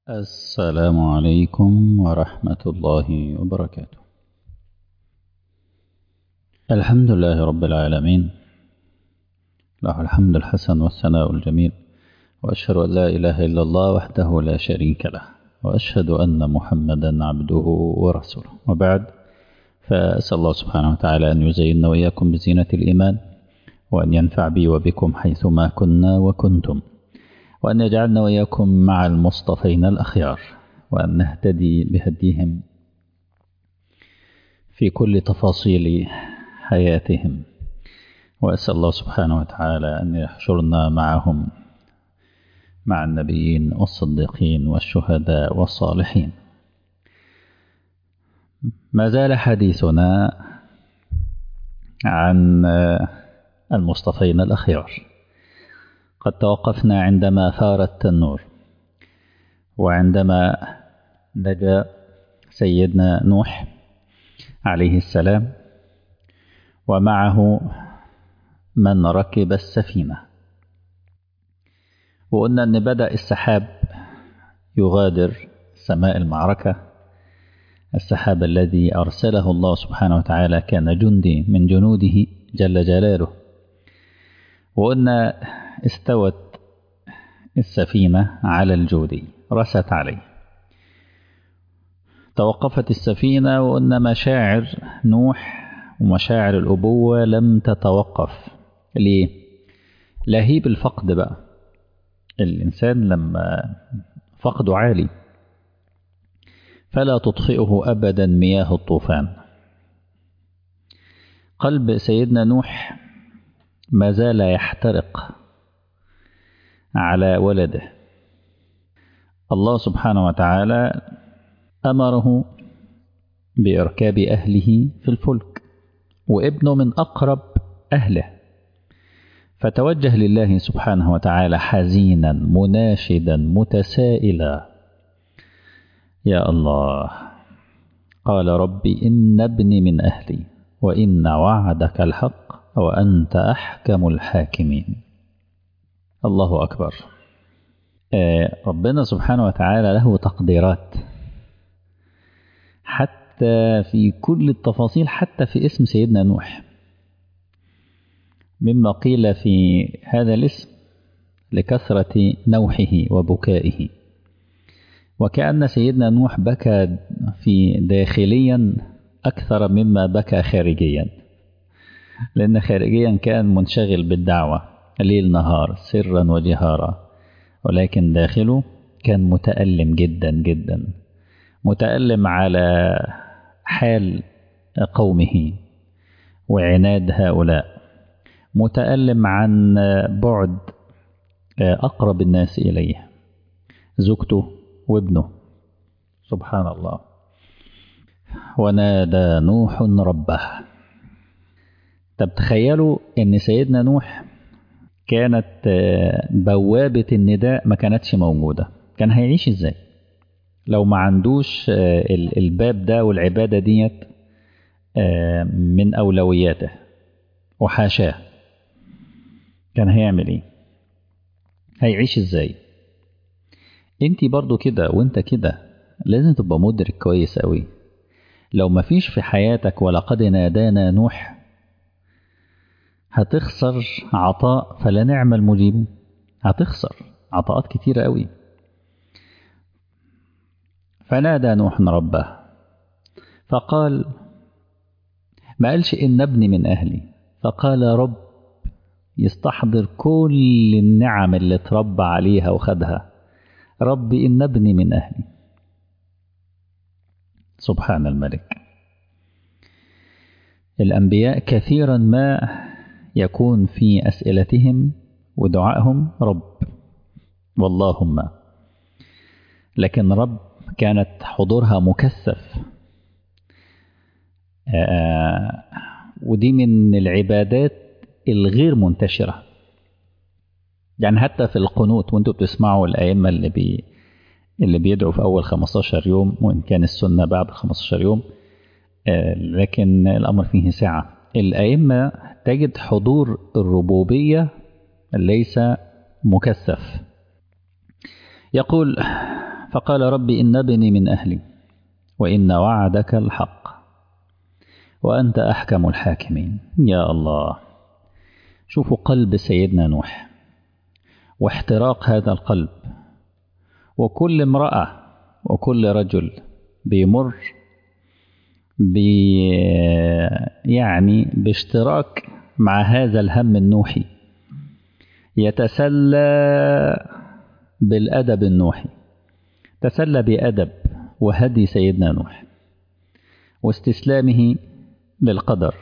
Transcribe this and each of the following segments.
السلام عليكم ورحمة الله وبركاته الحمد لله رب العالمين له الحمد الحسن والثناء الجميل وأشهد أن لا إله إلا الله وحده لا شريك له وأشهد أن محمدا عبده ورسوله وبعد فأسأل الله سبحانه وتعالى أن يزيننا وإياكم بزينة الإيمان وأن ينفع بي وبكم حيثما كنا وكنتم وأن يجعلنا وإياكم مع المصطفين الأخيار وأن نهتدي بهديهم في كل تفاصيل حياتهم وأسأل الله سبحانه وتعالى أن يحشرنا معهم مع النبيين والصديقين والشهداء والصالحين ما زال حديثنا عن المصطفين الأخيار قد توقفنا عندما ثار التنور وعندما نجا سيدنا نوح عليه السلام ومعه من ركب السفينة وقلنا أن بدأ السحاب يغادر سماء المعركة السحاب الذي أرسله الله سبحانه وتعالى كان جندي من جنوده جل جلاله وقلنا استوت السفينة على الجودي رست عليه توقفت السفينة وقلنا مشاعر نوح ومشاعر الأبوة لم تتوقف ليه؟ لهيب الفقد بقى الإنسان لما فقده عالي فلا تطفئه أبدا مياه الطوفان قلب سيدنا نوح ما زال يحترق على ولده الله سبحانه وتعالى أمره بإركاب أهله في الفلك وابنه من أقرب أهله فتوجه لله سبحانه وتعالى حزينا مناشدا متسائلا يا الله قال ربي إن ابني من أهلي وإن وعدك الحق وأنت أحكم الحاكمين الله أكبر ربنا سبحانه وتعالى له تقديرات حتى في كل التفاصيل حتى في اسم سيدنا نوح مما قيل في هذا الاسم لكثرة نوحه وبكائه وكأن سيدنا نوح بكى في داخليا أكثر مما بكى خارجيا لأن خارجيا كان منشغل بالدعوة ليل نهار سرا وجهارا ولكن داخله كان متألم جدا جدا متألم على حال قومه وعناد هؤلاء متألم عن بعد أقرب الناس إليه زوجته وابنه سبحان الله ونادى نوح ربه طب تخيلوا ان سيدنا نوح كانت بوابة النداء ما كانتش موجودة كان هيعيش ازاي لو ما عندوش الباب ده والعبادة ديت من أولوياته وحاشاه كان هيعمل ايه هيعيش ازاي انت برضو كده وانت كده لازم تبقى مدرك كويس قوي لو ما فيش في حياتك ولقد نادانا نوح هتخسر عطاء فلا نعم المجيب هتخسر عطاءات كتيرة قوي فنادى نوح ربه فقال ما قالش إن ابني من أهلي فقال رب يستحضر كل النعم اللي اتربى عليها وخدها ربي إن ابني من أهلي سبحان الملك الأنبياء كثيرا ما يكون في أسئلتهم ودعائهم رب واللهم لكن رب كانت حضورها مكثف ودي من العبادات الغير منتشرة يعني حتى في القنوت وانتوا بتسمعوا الأئمة اللي بي اللي بيدعوا في أول 15 يوم وإن كان السنة بعد 15 يوم لكن الأمر فيه سعة الأئمة تجد حضور الربوبية ليس مكثف يقول فقال رب إن ابني من أهلي وإن وعدك الحق وأنت أحكم الحاكمين يا الله شوفوا قلب سيدنا نوح واحتراق هذا القلب وكل امرأة وكل رجل بيمر بي يعني باشتراك مع هذا الهم النوحي يتسلى بالأدب النوحي تسلى بأدب وهدي سيدنا نوح واستسلامه للقدر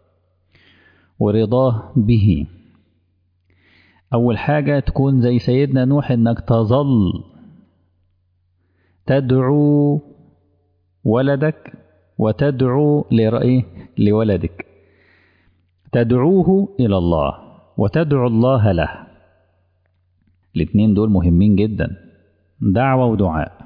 ورضاه به أول حاجة تكون زي سيدنا نوح إنك تظل تدعو ولدك وتدعو لرأيه لولدك تدعوه إلى الله وتدعو الله له الاثنين دول مهمين جدا دعوة ودعاء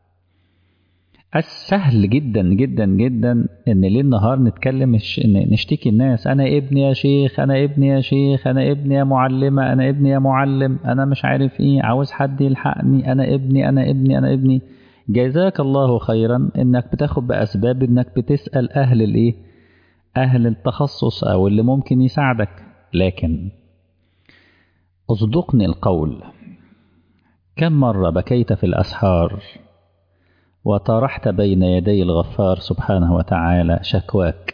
السهل جدا جدا جدا ان ليل نهار نتكلم نشتكي الناس انا ابني يا شيخ انا ابني يا شيخ انا ابني يا معلمة انا ابني يا معلم انا مش عارف ايه عاوز حد يلحقني انا ابني انا ابني انا ابني جزاك الله خيرا انك بتاخد باسباب انك بتسأل اهل الايه اهل التخصص او اللي ممكن يساعدك لكن اصدقني القول كم مرة بكيت في الاسحار وطرحت بين يدي الغفار سبحانه وتعالى شكواك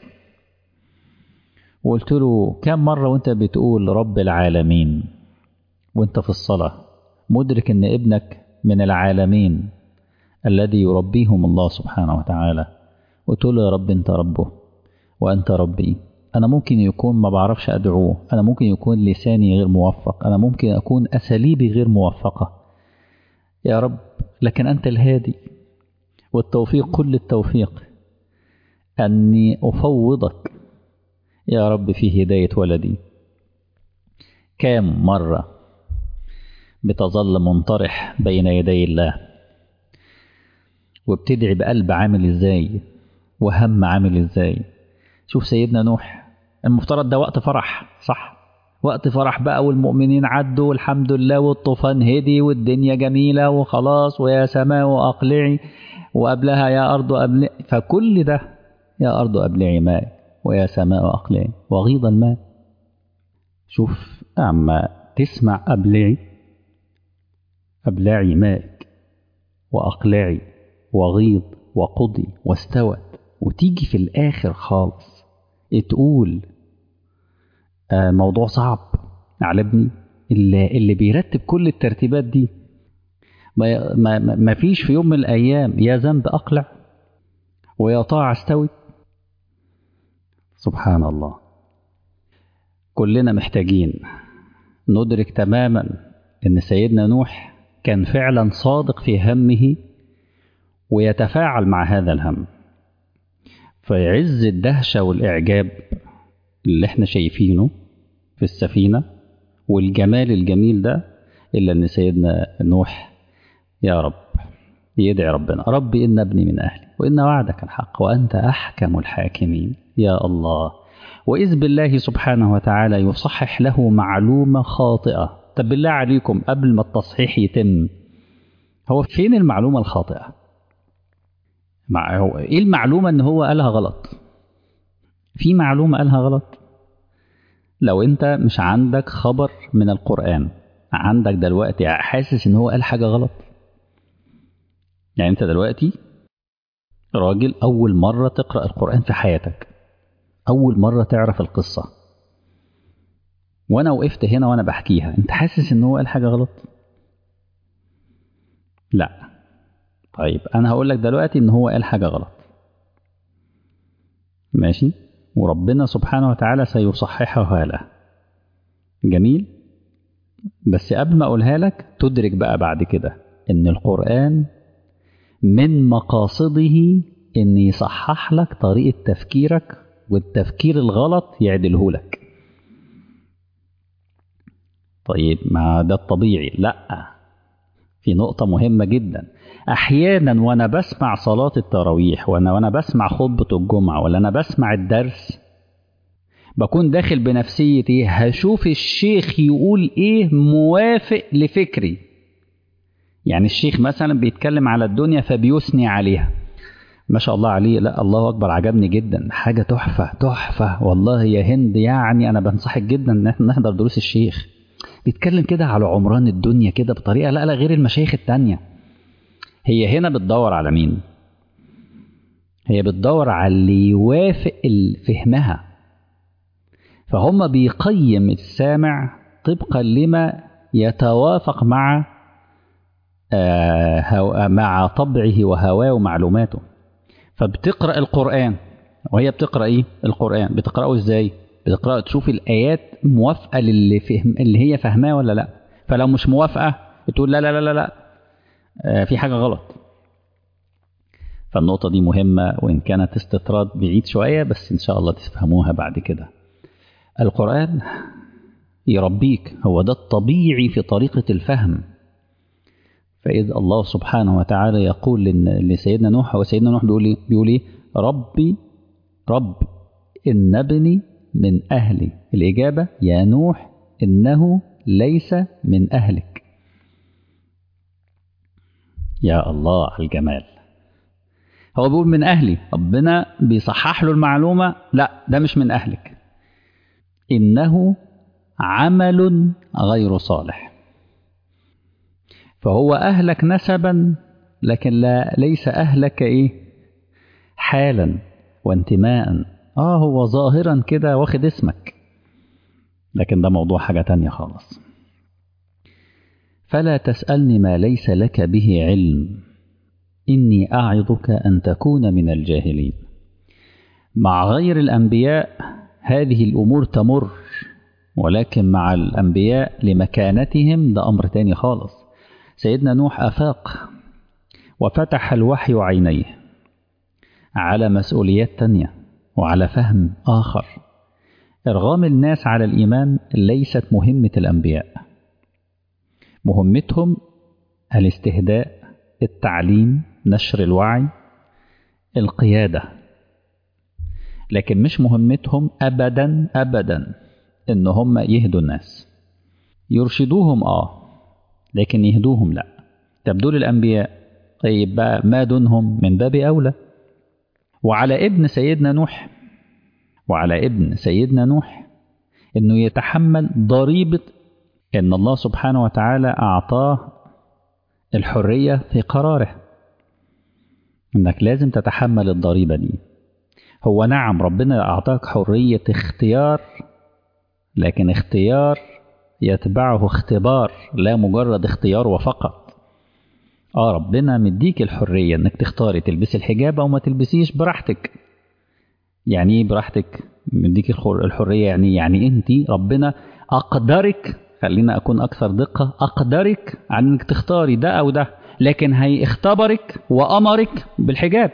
وقلت له كم مرة وانت بتقول رب العالمين وانت في الصلاة مدرك ان ابنك من العالمين الذي يربيهم الله سبحانه وتعالى قلت له يا رب انت ربه وانت ربي انا ممكن يكون ما بعرفش ادعوه انا ممكن يكون لساني غير موفق انا ممكن اكون اساليبي غير موفقة يا رب لكن انت الهادي والتوفيق كل التوفيق أني أفوضك يا رب في هداية ولدي كام مرة بتظل منطرح بين يدي الله وبتدعي بقلب عامل ازاي وهم عامل ازاي شوف سيدنا نوح المفترض ده وقت فرح صح وقت فرح بقى والمؤمنين عدوا والحمد لله والطوفان هدي والدنيا جميلة وخلاص ويا سماء أقلعي وقبلها يا أرض أبلعي فكل ده يا أرض أبلعي ماء ويا سماء أقلعي وغيض الماء شوف أما تسمع أبلعي أبلعي مائك وأقلعي وغيض وقضي واستوت وتيجي في الآخر خالص تقول آه موضوع صعب على ابني اللي, اللي بيرتب كل الترتيبات دي ما, ما, ما فيش في يوم من الأيام يا ذنب أقلع ويا طاعة استوي سبحان الله كلنا محتاجين ندرك تماما ان سيدنا نوح كان فعلا صادق في همه ويتفاعل مع هذا الهم في عز الدهشة والإعجاب اللي احنا شايفينه في السفينة والجمال الجميل ده إلا أن سيدنا نوح يا رب يدعي ربنا رب إن ابني من أهلي وإن وعدك الحق وأنت أحكم الحاكمين يا الله وإذ بالله سبحانه وتعالى يصحح له معلومة خاطئة طب بالله عليكم قبل ما التصحيح يتم هو فين المعلومة الخاطئة مع هو ايه المعلومة ان هو قالها غلط في معلومة قالها غلط لو انت مش عندك خبر من القرآن عندك دلوقتي حاسس ان هو قال حاجة غلط يعني انت دلوقتي راجل اول مرة تقرأ القرآن في حياتك اول مرة تعرف القصة وانا وقفت هنا وانا بحكيها انت حاسس ان هو قال حاجة غلط لا طيب انا هقول لك دلوقتي ان هو قال حاجة غلط ماشي وربنا سبحانه وتعالى سيصححها له جميل بس قبل ما اقولها لك تدرك بقى بعد كده ان القرآن من مقاصده ان يصحح لك طريقة تفكيرك والتفكير الغلط يعدله لك طيب ما ده الطبيعي لا في نقطة مهمة جدا أحيانا وأنا بسمع صلاة التراويح وأنا وأنا بسمع خطبة الجمعة ولا أنا بسمع الدرس بكون داخل بنفسية إيه هشوف الشيخ يقول إيه موافق لفكري يعني الشيخ مثلا بيتكلم على الدنيا فبيثني عليها ما شاء الله عليه لا الله اكبر عجبني جدا حاجه تحفه تحفه والله يا هند يعني انا بنصحك جدا ان احنا نحضر دروس الشيخ بيتكلم كده على عمران الدنيا كده بطريقه لا لا غير المشايخ التانية هي هنا بتدور على مين هي بتدور على اللي يوافق فهمها فهم بيقيم السامع طبقا لما يتوافق مع آه مع طبعه وهواه ومعلوماته فبتقرا القران وهي بتقرا ايه القران بتقراه ازاي بتقرا تشوف الايات موافقه للي فهم اللي هي فاهماه ولا لا فلو مش موافقه تقول لا لا لا لا, لا. آه في حاجه غلط فالنقطة دي مهمة وإن كانت استطراد بعيد شوية بس إن شاء الله تفهموها بعد كده القرآن يربيك هو ده الطبيعي في طريقة الفهم فإذ الله سبحانه وتعالى يقول لسيدنا نوح وسيدنا نوح بيقول إيه؟ بيقول إيه؟ ربي رب إن ابني من أهلي الإجابة يا نوح إنه ليس من أهلك يا الله على الجمال هو بيقول من أهلي ربنا بيصحح له المعلومة لا ده مش من أهلك إنه عمل غير صالح فهو أهلك نسبا لكن لا ليس أهلك إيه حالا وانتماء آه هو ظاهرا كده واخد اسمك لكن ده موضوع حاجة تانية خالص فلا تسألني ما ليس لك به علم إني أعظك أن تكون من الجاهلين مع غير الأنبياء هذه الأمور تمر ولكن مع الأنبياء لمكانتهم ده أمر تاني خالص سيدنا نوح أفاق وفتح الوحي عينيه على مسؤوليات تانية وعلى فهم آخر إرغام الناس على الإيمان ليست مهمة الأنبياء مهمتهم الاستهداء التعليم نشر الوعي القيادة لكن مش مهمتهم أبدا أبدا إن هم يهدوا الناس يرشدوهم آه لكن يهدوهم لا طب دول الأنبياء طيب بقى ما دونهم من باب أولى وعلى ابن سيدنا نوح وعلى ابن سيدنا نوح إنه يتحمل ضريبة إن الله سبحانه وتعالى أعطاه الحرية في قراره إنك لازم تتحمل الضريبة دي هو نعم ربنا أعطاك حرية اختيار لكن اختيار يتبعه اختبار لا مجرد اختيار وفقط اه ربنا مديك الحرية انك تختاري تلبسي الحجاب او ما تلبسيش براحتك يعني ايه براحتك مديك الحرية يعني يعني انت ربنا اقدرك خلينا اكون اكثر دقة اقدرك عن انك تختاري ده او ده لكن هيختبرك وامرك بالحجاب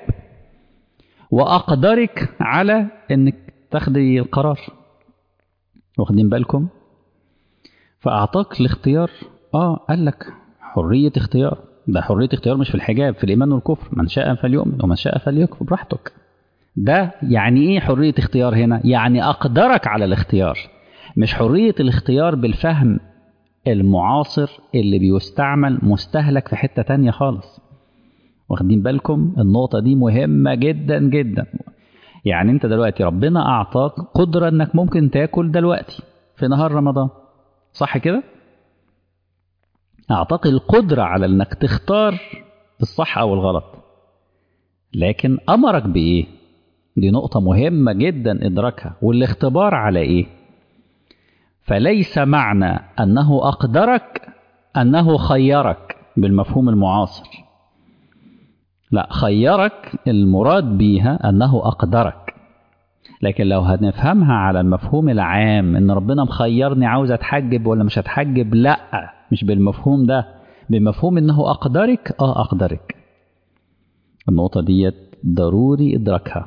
واقدرك على انك تاخدي القرار واخدين بالكم فاعطاك الاختيار اه قال لك حريه اختيار ده حريه اختيار مش في الحجاب في الايمان والكفر من شاء فليؤمن ومن شاء فليكفر براحتك ده يعني ايه حريه اختيار هنا يعني اقدرك على الاختيار مش حريه الاختيار بالفهم المعاصر اللي بيستعمل مستهلك في حته تانية خالص واخدين بالكم النقطه دي مهمه جدا جدا يعني انت دلوقتي ربنا اعطاك قدره انك ممكن تاكل دلوقتي في نهار رمضان صح كده اعطاك القدره على انك تختار الصح او الغلط لكن امرك بايه دي نقطه مهمه جدا ادراكها والاختبار على ايه فليس معنى انه اقدرك انه خيرك بالمفهوم المعاصر لا خيرك المراد بيها انه اقدرك لكن لو هنفهمها على المفهوم العام ان ربنا مخيرني عاوز اتحجب ولا مش هتحجب لا مش بالمفهوم ده بمفهوم انه اقدرك اه اقدرك النقطه ديت ضروري ادراكها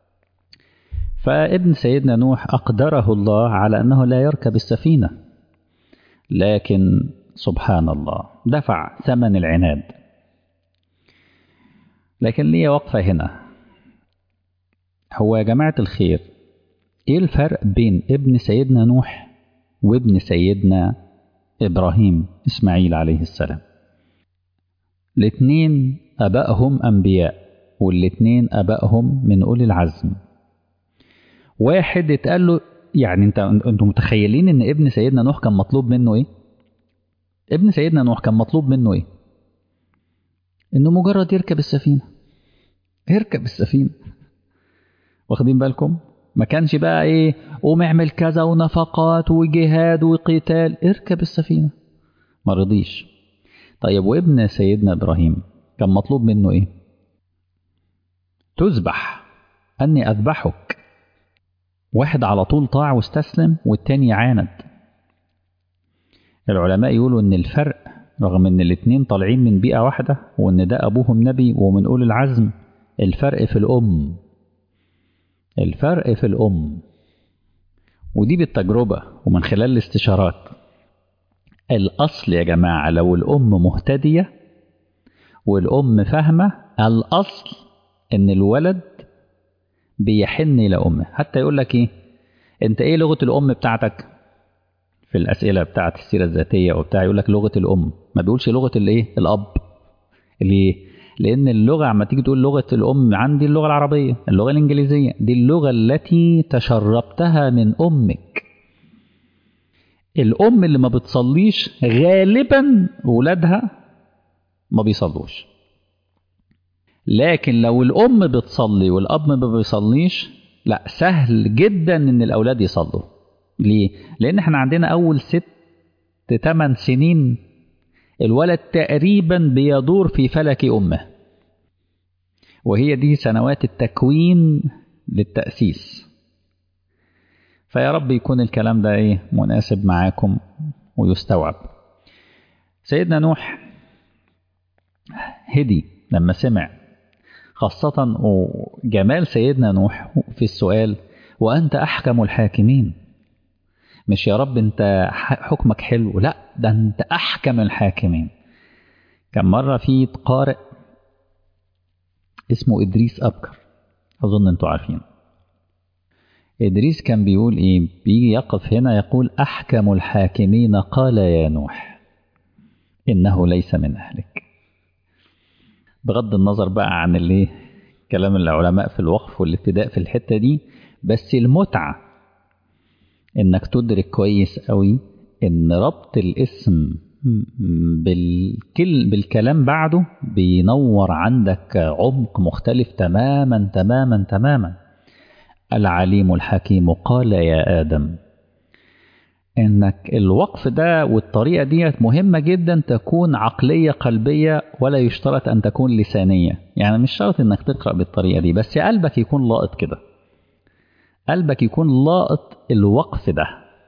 فابن سيدنا نوح اقدره الله على انه لا يركب السفينه لكن سبحان الله دفع ثمن العناد لكن ليه وقفه هنا هو يا جماعة الخير ايه الفرق بين ابن سيدنا نوح وابن سيدنا ابراهيم اسماعيل عليه السلام الاتنين أبائهم أنبياء والاتنين أبائهم من أولي العزم واحد اتقال له يعني انت انتوا متخيلين ان ابن سيدنا نوح كان مطلوب منه ايه ابن سيدنا نوح كان مطلوب منه ايه انه مجرد يركب السفينه اركب السفينه واخدين بالكم ما كانش بقى ايه قوم اعمل كذا ونفقات وجهاد وقتال اركب السفينه ما رضيش طيب وابن سيدنا ابراهيم كان مطلوب منه ايه تذبح اني اذبحك واحد على طول طاع واستسلم والتاني عاند العلماء يقولوا ان الفرق رغم ان الاتنين طالعين من بيئة واحدة وان ده ابوهم نبي ومن اولي العزم الفرق في الام الفرق في الام ودي بالتجربة ومن خلال الاستشارات الاصل يا جماعة لو الام مهتدية والام فاهمة الاصل ان الولد بيحن الى امه حتى يقول لك ايه انت ايه لغه الام بتاعتك في الاسئله بتاعت السيره الذاتيه وبتاع يقول لك لغه الام ما بيقولش لغه الايه الاب ليه لان اللغه عما تيجي تقول لغه الام عندي اللغه العربيه اللغه الانجليزيه دي اللغه التي تشربتها من امك الام اللي ما بتصليش غالبا ولادها ما بيصلوش لكن لو الأم بتصلي والأب ما بيصليش لا سهل جدا إن الأولاد يصلوا ليه؟ لأن احنا عندنا أول ست تمن سنين الولد تقريبا بيدور في فلك أمه وهي دي سنوات التكوين للتأسيس فيا رب يكون الكلام ده ايه مناسب معاكم ويستوعب سيدنا نوح هدي لما سمع خاصة وجمال سيدنا نوح في السؤال وأنت أحكم الحاكمين مش يا رب أنت حكمك حلو لا ده أنت أحكم الحاكمين كان مرة في قارئ اسمه إدريس أبكر أظن أنتوا عارفين إدريس كان بيقول إيه بيجي يقف هنا يقول أحكم الحاكمين قال يا نوح إنه ليس من أهلك بغض النظر بقى عن اللي كلام العلماء في الوقف والابتداء في الحتة دي بس المتعة انك تدرك كويس قوي ان ربط الاسم بالكل بالكلام بعده بينور عندك عمق مختلف تماما تماما تماما العليم الحكيم قال يا آدم انك الوقف ده والطريقة ديت مهمة جدا تكون عقلية قلبية ولا يشترط ان تكون لسانية يعني مش شرط انك تقرأ بالطريقة دي بس قلبك يكون لاقط كده قلبك يكون لاقط الوقف ده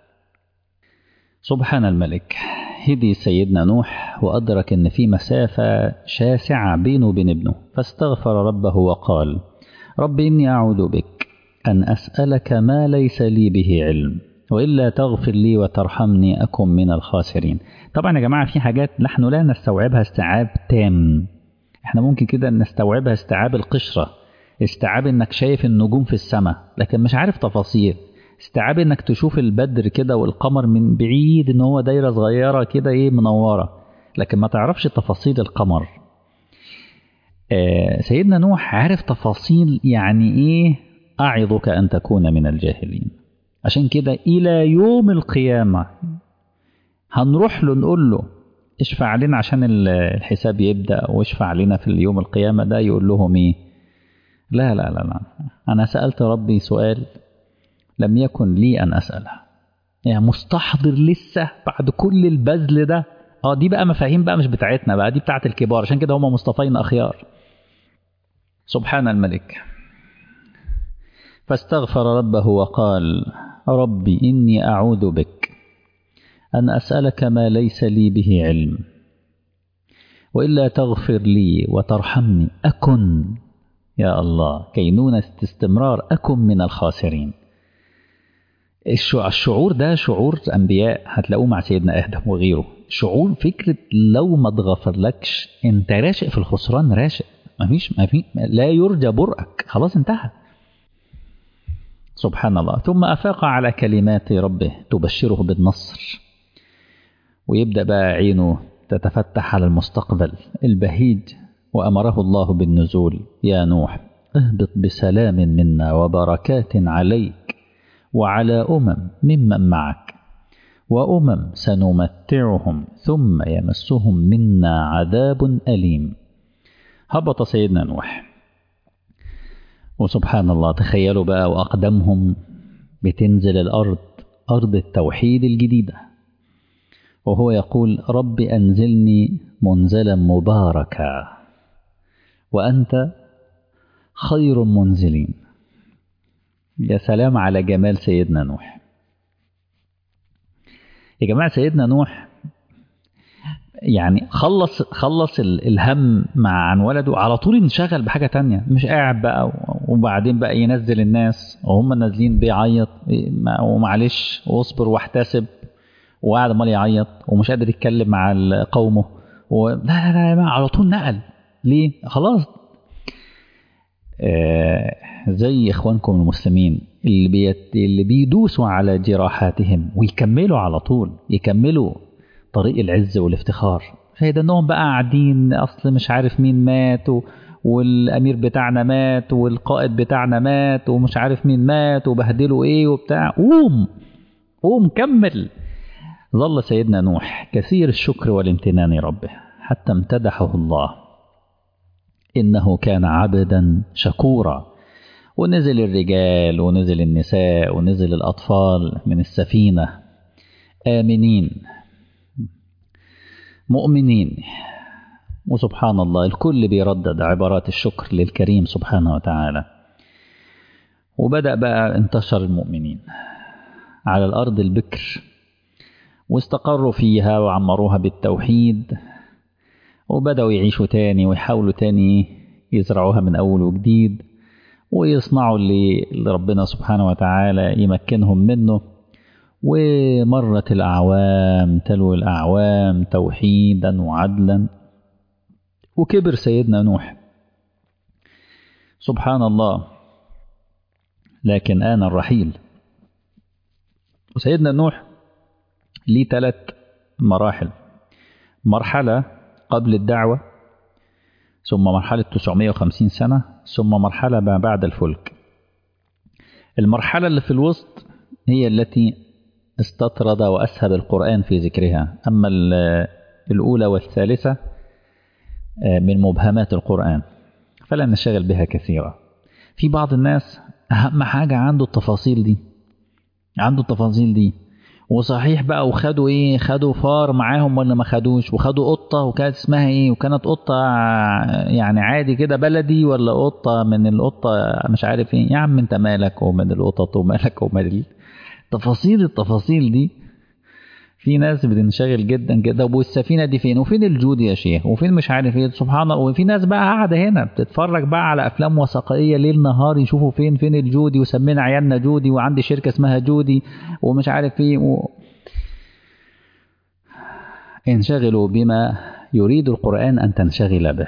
سبحان الملك هدي سيدنا نوح وأدرك أن في مسافة شاسعة بينه وبين ابنه فاستغفر ربه وقال رب إني أعوذ بك أن أسألك ما ليس لي به علم وإلا تغفر لي وترحمني أكن من الخاسرين طبعا يا جماعة في حاجات نحن لا نستوعبها استيعاب تام احنا ممكن كده نستوعبها استيعاب القشرة استيعاب انك شايف النجوم في السماء لكن مش عارف تفاصيل استيعاب انك تشوف البدر كده والقمر من بعيد ان هو دايرة صغيرة كده ايه منورة لكن ما تعرفش تفاصيل القمر آه سيدنا نوح عارف تفاصيل يعني ايه أعظك أن تكون من الجاهلين عشان كده إلى يوم القيامة هنروح له نقول له اشفع لنا عشان الحساب يبدأ واشفع لنا في اليوم القيامة ده يقول لهم ايه لا لا لا لا أنا سألت ربي سؤال لم يكن لي أن أسأله يعني مستحضر لسه بعد كل البذل ده اه دي بقى مفاهيم بقى مش بتاعتنا بقى دي بتاعت الكبار عشان كده هم مصطفين أخيار سبحان الملك فاستغفر ربه وقال ربي إني أعوذ بك أن أسألك ما ليس لي به علم وإلا تغفر لي وترحمني أكن يا الله كينونة استمرار أكن من الخاسرين الشعور ده شعور أنبياء هتلاقوه مع سيدنا آدم وغيره شعور فكرة لو ما تغفرلكش انت راشق في الخسران راشق مفيش مفيش لا يرجى برأك خلاص انتهى سبحان الله ثم أفاق على كلمات ربه تبشره بالنصر ويبدأ بقى عينه تتفتح على المستقبل البهيج وأمره الله بالنزول يا نوح اهبط بسلام منا وبركات عليك وعلى أمم ممن معك وأمم سنمتعهم ثم يمسهم منا عذاب أليم هبط سيدنا نوح وسبحان الله تخيلوا بقى وأقدمهم بتنزل الأرض أرض التوحيد الجديدة وهو يقول رب أنزلني منزلا مباركا وأنت خير منزلين يا سلام على جمال سيدنا نوح يا جماعة سيدنا نوح يعني خلص خلص الهم مع عن ولده على طول انشغل بحاجة تانية مش قاعد بقى وبعدين بقى ينزل الناس وهم نازلين بيعيط ومعلش واصبر واحتسب وقاعد عمال يعيط ومش قادر يتكلم مع قومه و... لا لا لا يا على طول نقل ليه؟ خلاص آه زي اخوانكم المسلمين اللي بيت... اللي بيدوسوا على جراحاتهم ويكملوا على طول يكملوا طريق العز والافتخار فاذا انهم بقى قاعدين اصل مش عارف مين مات و... والامير بتاعنا مات والقائد بتاعنا مات ومش عارف مين مات وبهدلوا ايه وبتاع قوم قوم كمل ظل سيدنا نوح كثير الشكر والامتنان ربه حتى امتدحه الله إنه كان عبدا شكورا ونزل الرجال ونزل النساء ونزل الأطفال من السفينة آمنين مؤمنين وسبحان الله الكل بيردد عبارات الشكر للكريم سبحانه وتعالى وبدأ بقى انتشر المؤمنين على الأرض البكر واستقروا فيها وعمروها بالتوحيد وبدأوا يعيشوا تاني ويحاولوا تاني يزرعوها من أول وجديد ويصنعوا اللي ربنا سبحانه وتعالى يمكنهم منه ومرت الأعوام تلو الأعوام توحيدا وعدلا وكبر سيدنا نوح سبحان الله لكن آن الرحيل وسيدنا نوح ليه ثلاث مراحل مرحلة قبل الدعوة ثم مرحلة 950 سنة ثم مرحلة ما بعد الفلك المرحلة اللي في الوسط هي التي استطرد وأسهب القرآن في ذكرها أما الأولى والثالثة من مبهمات القرآن فلا نشغل بها كثيرا في بعض الناس أهم حاجة عنده التفاصيل دي عنده التفاصيل دي وصحيح بقى وخدوا ايه خدوا فار معاهم ولا ما خدوش وخدوا قطة وكانت اسمها ايه وكانت قطة يعني عادي كده بلدي ولا قطة من القطة مش عارف ايه يا عم انت مالك ومن القطط ومالك ومال تفاصيل التفاصيل دي في ناس بتنشغل جدا كده والسفينة دي فين وفين الجود يا شيخ وفين مش عارف ايه سبحان الله وفي ناس بقى قاعدة هنا بتتفرج بقى على افلام وثائقية ليل نهار يشوفوا فين فين الجودي وسمينا عيالنا جودي وعندي شركة اسمها جودي ومش عارف ايه و... انشغلوا بما يريد القرآن أن تنشغل به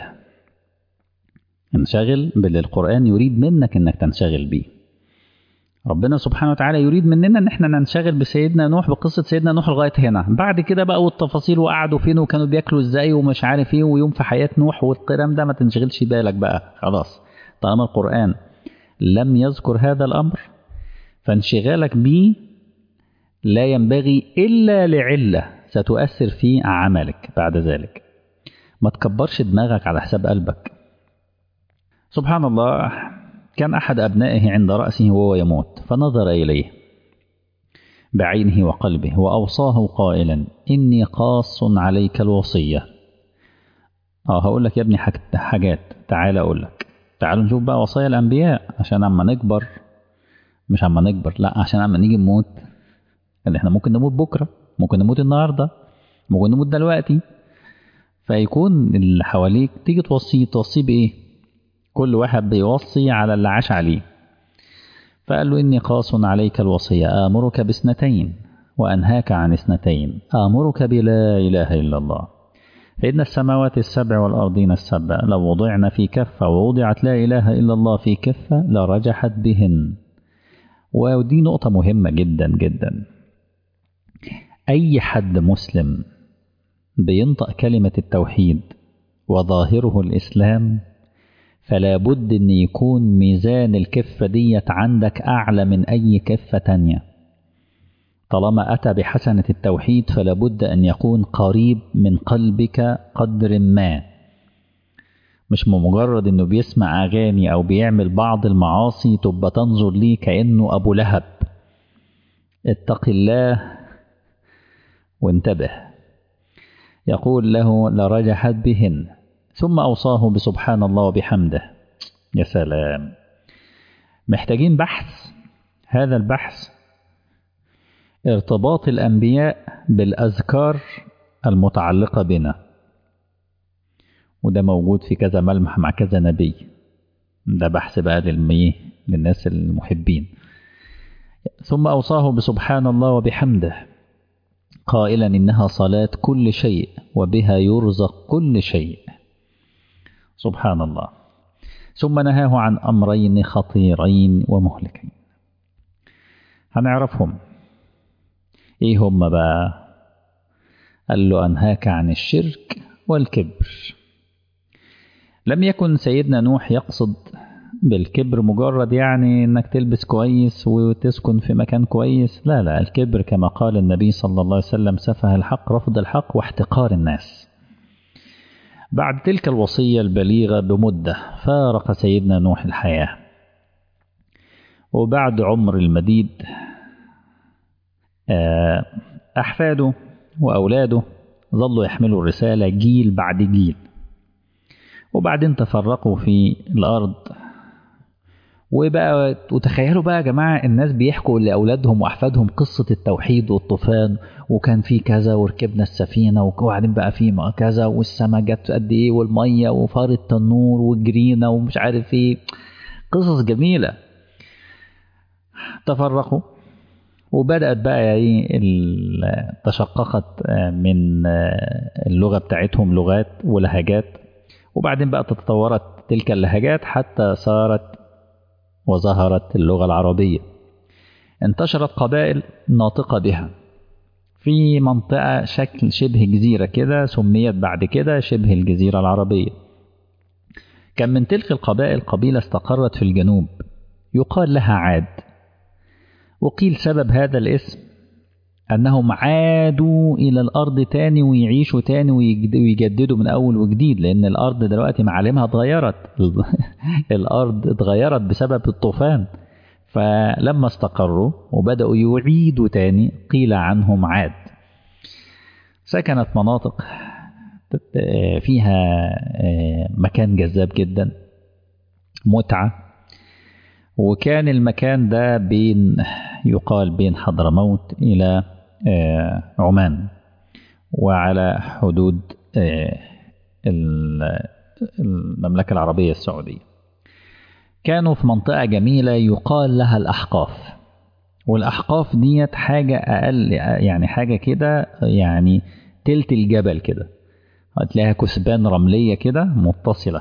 انشغل باللي القرآن يريد منك انك تنشغل بيه ربنا سبحانه وتعالى يريد مننا ان احنا ننشغل بسيدنا نوح بقصه سيدنا نوح لغايه هنا بعد كده بقى والتفاصيل وقعدوا فين وكانوا بياكلوا ازاي ومش عارف ايه ويوم في حياه نوح والكلام ده ما تنشغلش بالك بقى خلاص طالما القران لم يذكر هذا الامر فانشغالك به لا ينبغي الا لعله ستؤثر في عملك بعد ذلك ما تكبرش دماغك على حساب قلبك سبحان الله كان أحد أبنائه عند رأسه وهو يموت فنظر إليه بعينه وقلبه وأوصاه قائلا إني قاص عليك الوصية اه هقول لك يا ابني حاجات تعال أقول لك تعالوا نشوف بقى وصايا الأنبياء عشان أما نكبر مش أما نكبر لا عشان أما نيجي نموت اللي احنا ممكن نموت بكرة ممكن نموت النهاردة ممكن نموت دلوقتي فيكون اللي حواليك تيجي توصيه توصيه بإيه كل واحد بيوصي على اللي عاش عليه فقال له إني قاص عليك الوصية آمرك باثنتين وأنهاك عن اثنتين آمرك بلا إله إلا الله فإن السماوات السبع والأرضين السبع لو وضعن في كفة ووضعت لا إله إلا الله في كفة لرجحت بهن ودي نقطة مهمة جدا جدا أي حد مسلم بينطق كلمة التوحيد وظاهره الإسلام فلا بد أن يكون ميزان الكفة ديت عندك أعلى من أي كفة تانية طالما أتى بحسنة التوحيد فلا بد أن يكون قريب من قلبك قدر ما مش مجرد أنه بيسمع أغاني أو بيعمل بعض المعاصي تبقى تنظر ليه كأنه أبو لهب اتق الله وانتبه يقول له لرجحت بهن ثم أوصاه بسبحان الله وبحمده يا سلام محتاجين بحث هذا البحث ارتباط الأنبياء بالأذكار المتعلقة بنا وده موجود في كذا ملمح مع كذا نبي ده بحث بقى للميه للناس المحبين ثم أوصاه بسبحان الله وبحمده قائلا إنها صلاة كل شيء وبها يرزق كل شيء سبحان الله ثم نهاه عن أمرين خطيرين ومهلكين هنعرفهم إيه هم بقى قال له أنهاك عن الشرك والكبر لم يكن سيدنا نوح يقصد بالكبر مجرد يعني انك تلبس كويس وتسكن في مكان كويس لا لا الكبر كما قال النبي صلى الله عليه وسلم سفه الحق رفض الحق واحتقار الناس بعد تلك الوصية البليغة بمدة فارق سيدنا نوح الحياة وبعد عمر المديد أحفاده وأولاده ظلوا يحملوا الرسالة جيل بعد جيل وبعدين تفرقوا في الأرض وبقى وتخيلوا بقى يا جماعة الناس بيحكوا لأولادهم وأحفادهم قصة التوحيد والطوفان وكان في كذا وركبنا السفينة وبعدين بقى في كذا والسما جت قد إيه والمية وفار التنور والجرينة ومش عارف إيه قصص جميلة تفرقوا وبدأت بقى إيه تشققت من اللغة بتاعتهم لغات ولهجات وبعدين بقى تتطورت تلك اللهجات حتى صارت وظهرت اللغة العربية انتشرت قبائل ناطقة بها في منطقة شكل شبه جزيرة كده سميت بعد كده شبه الجزيرة العربية كان من تلك القبائل قبيلة استقرت في الجنوب يقال لها عاد وقيل سبب هذا الاسم أنهم عادوا إلى الأرض تاني ويعيشوا تاني ويجددوا من أول وجديد لأن الأرض دلوقتي معالمها اتغيرت الأرض اتغيرت بسبب الطوفان فلما استقروا وبدأوا يعيدوا تاني قيل عنهم عاد سكنت مناطق فيها مكان جذاب جدا متعة وكان المكان ده بين يقال بين حضرموت إلى عمان وعلى حدود المملكة العربية السعودية كانوا في منطقة جميلة يقال لها الأحقاف والأحقاف ديت حاجة أقل يعني حاجة كده يعني تلت الجبل كده هتلاقيها كثبان رملية كده متصلة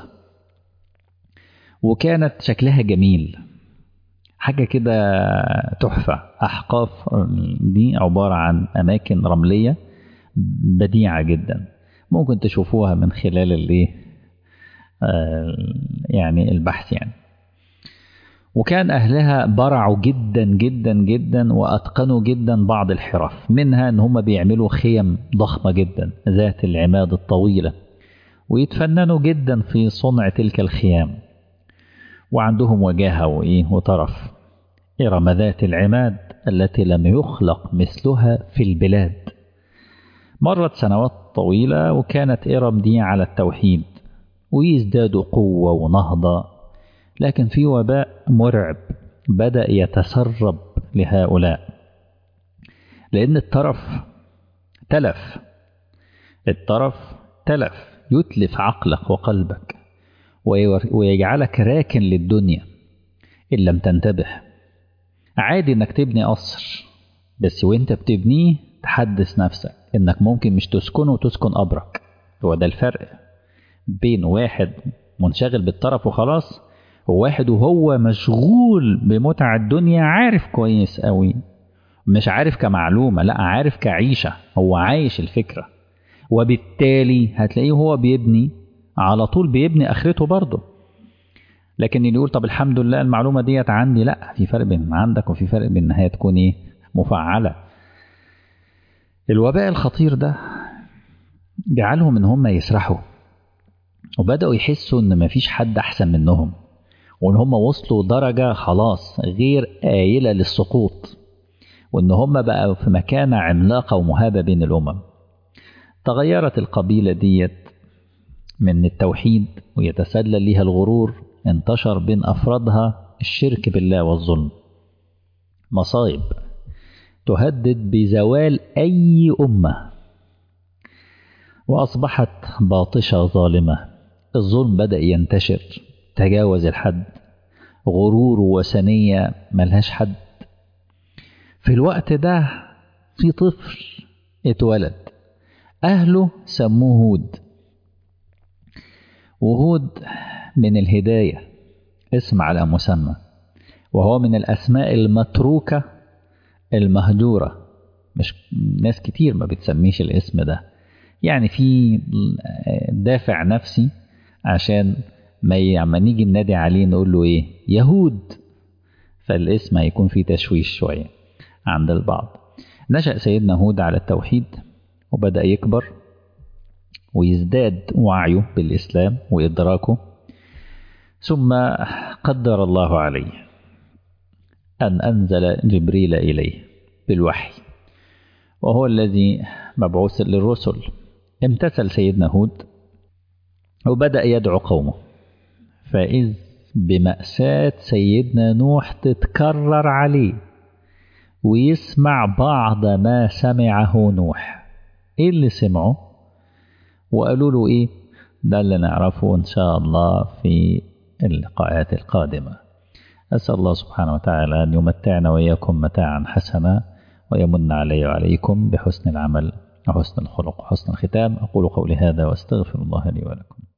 وكانت شكلها جميل حاجة كده تحفة أحقاف دي عبارة عن أماكن رملية بديعة جدا ممكن تشوفوها من خلال الايه يعني البحث يعني وكان أهلها برعوا جدا جدا جدا وأتقنوا جدا بعض الحرف منها أن هم بيعملوا خيم ضخمة جدا ذات العماد الطويلة ويتفننوا جدا في صنع تلك الخيام وعندهم وجاهة وإيه وطرف إرم ذات العماد التي لم يخلق مثلها في البلاد مرت سنوات طويلة وكانت إرم دي على التوحيد ويزدادوا قوة ونهضة لكن في وباء مرعب بدأ يتسرب لهؤلاء لأن الطرف تلف الطرف تلف يتلف عقلك وقلبك ويجعلك راكن للدنيا إن لم تنتبه عادي إنك تبني قصر بس وإنت بتبنيه تحدث نفسك إنك ممكن مش تسكنه وتسكن قبرك هو ده الفرق بين واحد منشغل بالطرف وخلاص وواحد وهو مشغول بمتع الدنيا عارف كويس قوي مش عارف كمعلومة لا عارف كعيشة هو عايش الفكرة وبالتالي هتلاقيه هو بيبني على طول بيبني اخرته برضه لكن اللي يقول طب الحمد لله المعلومه ديت عندي لا في فرق بين عندك وفي فرق بين انها تكون ايه مفعله الوباء الخطير ده جعلهم ان هم يسرحوا وبداوا يحسوا ان مفيش حد احسن منهم وان هم وصلوا درجه خلاص غير قايله للسقوط وان هم بقوا في مكانه عملاقه ومهابه بين الامم تغيرت القبيله ديت من التوحيد ويتسلل ليها الغرور انتشر بين افرادها الشرك بالله والظلم مصائب تهدد بزوال اي امه واصبحت باطشه ظالمه الظلم بدا ينتشر تجاوز الحد غرور وثنيه ملهاش حد في الوقت ده في طفل اتولد اهله سموه هود وهود من الهدايه اسم على مسمى وهو من الاسماء المتروكه المهجوره مش ناس كتير ما بتسميش الاسم ده يعني في دافع نفسي عشان ما لما نيجي ننادي عليه نقول له ايه يهود فالاسم هيكون فيه تشويش شويه عند البعض نشأ سيدنا هود على التوحيد وبدأ يكبر ويزداد وعيه بالإسلام وإدراكه ثم قدر الله عليه أن أنزل جبريل إليه بالوحي وهو الذي مبعوث للرسل امتثل سيدنا هود وبدأ يدعو قومه فإذ بمأساة سيدنا نوح تتكرر عليه ويسمع بعض ما سمعه نوح ايه اللي سمعه وقالوا له ايه ده اللي نعرفه ان شاء الله في اللقاءات القادمة أسأل الله سبحانه وتعالى أن يمتعنا وإياكم متاعا حسنا ويمن علي وعليكم بحسن العمل وحسن الخلق وحسن الختام أقول قولي هذا وأستغفر الله لي ولكم